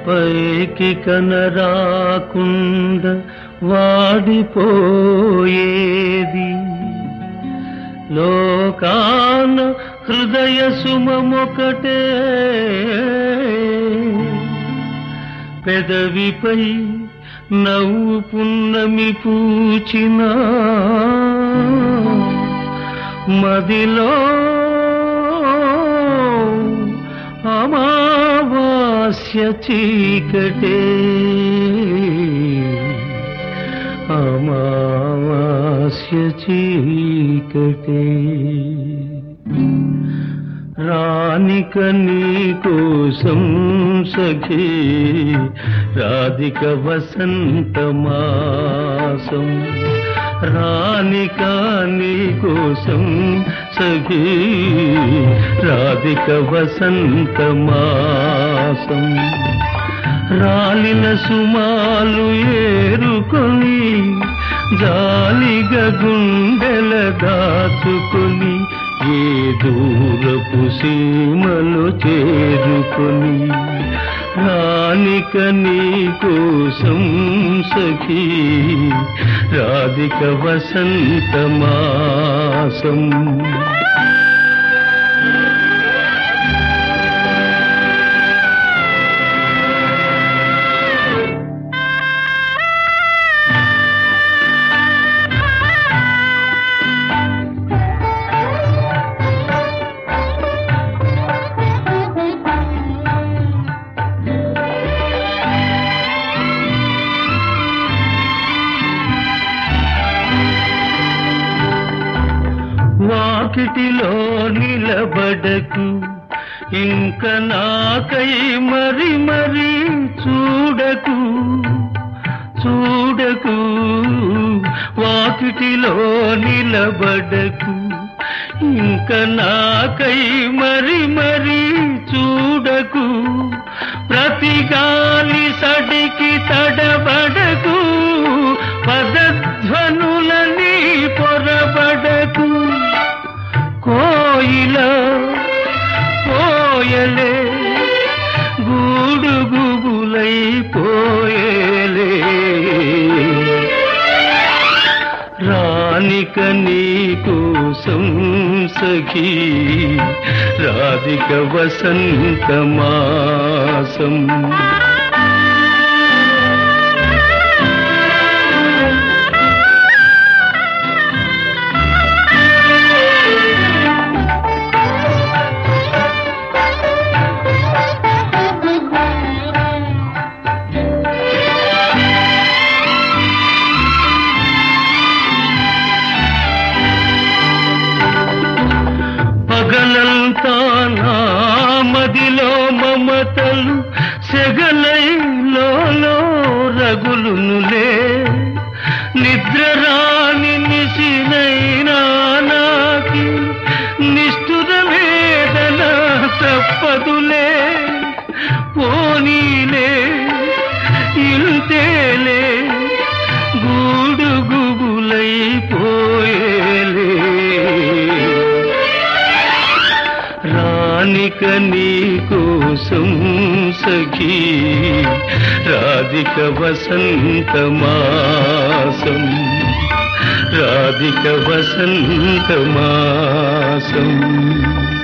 పైకి కనరాకుండా వాడిపోయేది లోకాన హృదయ సుమమొకటే పెదవిపై నవ్వు పున్నమి పూచిన మదిలో అమావాస్య చీకటే అమావాస్య చీకటే రానిక నీ కోసం సఖీ రాధిక వసంత మాసం రానిక నీ కోసం సఖీ రాధిక వసంత మాసం రాలిన సుమాలు ఏరుకొని జాలిగా గుండెల దాచుకొని ఏ దూరపు సీమలు చేరుకొని రానిక నీ కోసం సఖీ రాధిక వసంత మాసం వాకిటిలో నిలబడకు ఇంక నాకై మరి మరి చూడకు చూడకు వాకిటిలో నిలబడకు ఇంక నాకై మరి మరి చూడకు ప్రతి గాలి సడికి తడబడకు పదధ్వనులని పొరబడకు కోయిల పోయలే గూడు గుబులై పోయలే రానిక నీ కోసం సఖీ రాధిక వసంత మాసం పగలంతా నా మదిలో మమతలు సెగలై లోలో రగులునులే నిద్ర రాని నిశినైనా నాకి నిష్ఠుర వేదన తప్పదులే పోనీలే ఇంతేలే గూడు గుబులై పోయేలే రానిక నీ కోసం సఖీ రాధిక వసంత మాసం రాధిక వసంత మాసం